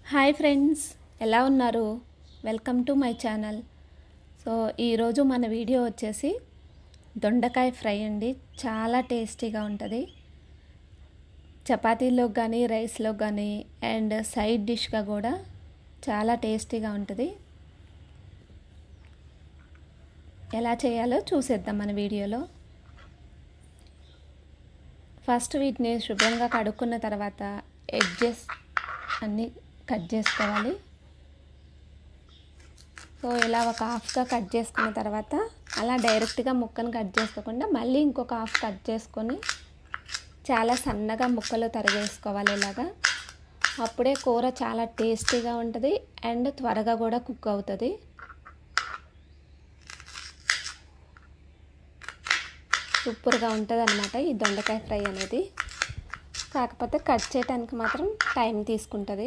hi friends ఎలా ఉన్నారు welcome to my channel so ఈరోజు మన వీడియో వచ్చేసి దొండకాయ ఫ్రై అండి చాలా టేస్టీగా ఉంటుంది చపాతీలో కానీ రైస్లో కానీ అండ్ సైడ్ డిష్గా కూడా చాలా టేస్టీగా ఉంటుంది ఎలా చేయాలో చూసేద్దాం మన వీడియోలో ఫస్ట్ వీటిని శుభ్రంగా కడుక్కున్న తర్వాత ఎడ్జెస్ అన్నీ కట్ చేసుకోవాలి సో ఇలా ఒక హాఫ్గా కట్ చేసుకున్న తర్వాత అలా డైరెక్ట్గా ముక్కను కట్ చేసుకోకుండా మళ్ళీ ఇంకొక హాఫ్ కట్ చేసుకొని చాలా సన్నగా ముక్కలు తరిగేసుకోవాలి ఇలాగా అప్పుడే కూర చాలా టేస్టీగా ఉంటుంది అండ్ త్వరగా కూడా కుక్ అవుతుంది సూపర్గా ఉంటుంది అనమాట ఈ దొండకాయ ఫ్రై అనేది కాకపోతే కట్ చేయడానికి మాత్రం టైం తీసుకుంటుంది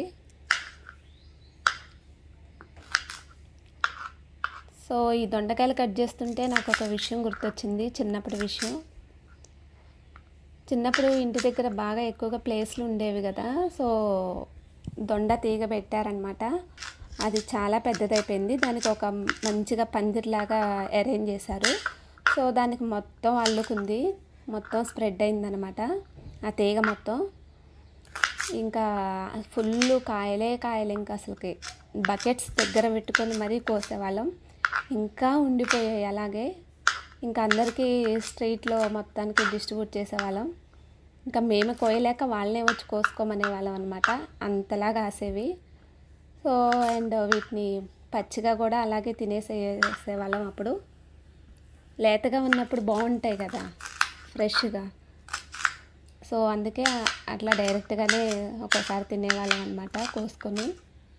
సో ఈ దొండకాయలు కట్ చేస్తుంటే నాకు ఒక విషయం గుర్తొచ్చింది చిన్నప్పటి విషయం చిన్నప్పుడు ఇంటి దగ్గర బాగా ఎక్కువగా ప్లేస్లు ఉండేవి కదా సో దొండ తీగ పెట్టారనమాట అది చాలా పెద్దదైపోయింది దానికి ఒక మంచిగా పందిరిలాగా అరేంజ్ చేశారు సో దానికి మొత్తం అల్లుకుంది మొత్తం స్ప్రెడ్ అయిందనమాట ఆ తీగ మొత్తం ఇంకా ఫుల్ కాయలే కాయలు ఇంకా అసలుకి బకెట్స్ దగ్గర పెట్టుకొని మరీ కోసేవాళ్ళం ఇంకా ఉండిపోయాయి అలాగే ఇంకా అందరికీ స్ట్రీట్లో మొత్తానికి డిస్ట్రిబ్యూట్ చేసేవాళ్ళం ఇంకా మేము కోయలేక వాళ్ళనే వచ్చి కోసుకోమనే వాళ్ళం అనమాట అంతలా కాసేవి సో అండ్ వీటిని పచ్చిగా కూడా అలాగే తినేసేసేవాళ్ళం అప్పుడు లేతగా ఉన్నప్పుడు బాగుంటాయి కదా ఫ్రెష్గా సో అందుకే అట్లా డైరెక్ట్గానే ఒకసారి తినేవాళ్ళం అనమాట కోసుకొని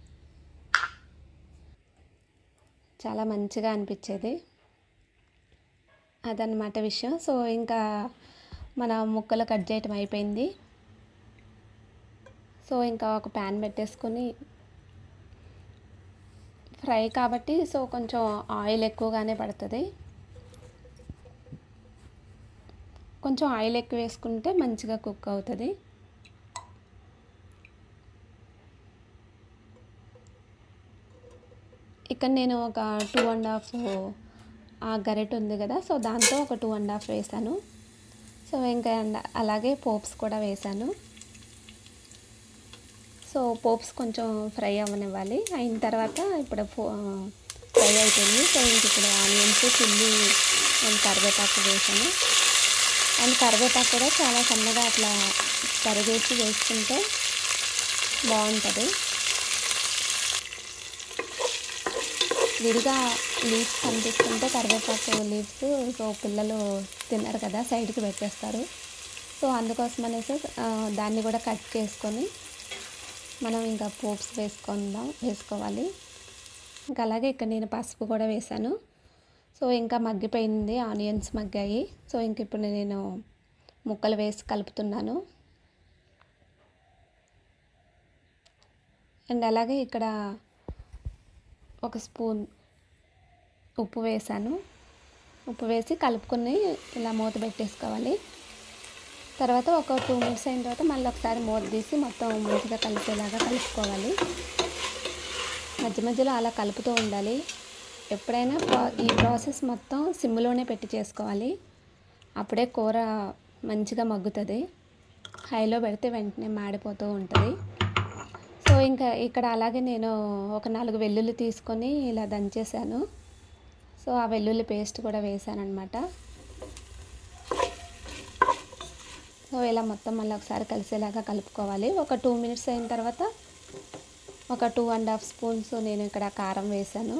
చాలా మంచిగా అనిపించేది అదనమాట విషయం సో ఇంకా మన ముక్కలు కట్ చేయటం అయిపోయింది సో ఇంకా ఒక ప్యాన్ పెట్టేసుకొని ఫ్రై కాబట్టి సో కొంచెం ఆయిల్ ఎక్కువగానే పడుతుంది కొంచెం ఆయిల్ ఎక్కువ వేసుకుంటే మంచిగా కుక్ అవుతుంది ఇక్కడ నేను ఒక టూ అండ్ హాఫ్ ఆ గరెట్ ఉంది కదా సో దాంతో ఒక టూ అండ్ హాఫ్ వేసాను సో ఇంకా అలాగే పోప్స్ కూడా వేసాను సో పోప్స్ కొంచెం ఫ్రై అవ్వనివ్వాలి అయిన తర్వాత ఇప్పుడు ఫ్రై అయిపోయింది సో ఇంక ఇప్పుడు ఆనియన్స్ చిల్లీ అండ్ కరివేపాకు వేసాను అండ్ కరివేపాకు కూడా చాలా సన్నగా అట్లా తరిగేసి వేసుకుంటే బాగుంటుంది విడిగా లీవ్స్ కనిపిస్తుంటే కరివేపాకు లీవ్స్ సో పిల్లలు తిన్నారు కదా సైడ్కి పెట్టేస్తారు సో అందుకోసం అనేసి దాన్ని కూడా కట్ చేసుకొని మనం ఇంకా పోప్స్ వేసుకుందాం వేసుకోవాలి ఇంకా అలాగే ఇక్కడ నేను పసుపు కూడా వేసాను సో ఇంకా మగ్గిపోయింది ఆనియన్స్ మగ్గాయి సో ఇంక ఇప్పుడు నేను ముక్కలు వేసి కలుపుతున్నాను అండ్ అలాగే ఇక్కడ ఒక స్పూన్ ఉప్పు వేసాను ఉప్పు వేసి కలుపుకొని ఇలా మూత పెట్టేసుకోవాలి తర్వాత ఒక టూ మినిట్స్ అయిన తర్వాత మళ్ళీ ఒకసారి మూత తీసి మొత్తం మంచిగా కలిసేలాగా కలుపుకోవాలి మధ్య మధ్యలో అలా కలుపుతూ ఉండాలి ఎప్పుడైనా ఈ ప్రాసెస్ మొత్తం సిమ్లోనే పెట్టి చేసుకోవాలి అప్పుడే కూర మంచిగా మగ్గుతుంది హైలో పెడితే వెంటనే మాడిపోతూ ఉంటుంది సో ఇంకా ఇక్కడ అలాగే నేను ఒక నాలుగు వెల్లుల్లి తీసుకొని ఇలా దంచేసాను సో ఆ వెల్లుల్లి పేస్ట్ కూడా వేసాను అనమాట సో ఇలా మొత్తం మళ్ళీ ఒకసారి కలిసేలాగా కలుపుకోవాలి ఒక టూ మినిట్స్ అయిన తర్వాత ఒక టూ అండ్ హాఫ్ స్పూన్స్ నేను ఇక్కడ కారం వేసాను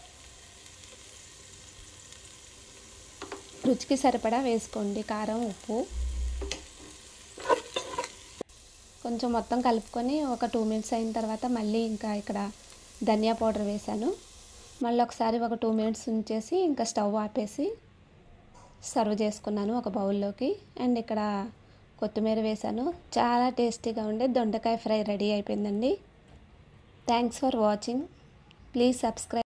రుచికి సరిపడా వేసుకోండి కారం ఉప్పు కొంచెం మొత్తం కలుపుకొని ఒక టూ మినిట్స్ అయిన తర్వాత మళ్ళీ ఇంకా ఇక్కడ ధనియా పౌడర్ వేసాను మళ్ళీ ఒకసారి ఒక టూ మినిట్స్ ఉంచేసి ఇంకా స్టవ్ ఆపేసి సర్వ్ చేసుకున్నాను ఒక బౌల్లోకి అండ్ ఇక్కడ కొత్తిమీర వేసాను చాలా టేస్టీగా ఉండే దొండకాయ ఫ్రై రెడీ అయిపోయిందండి thanks for watching please subscribe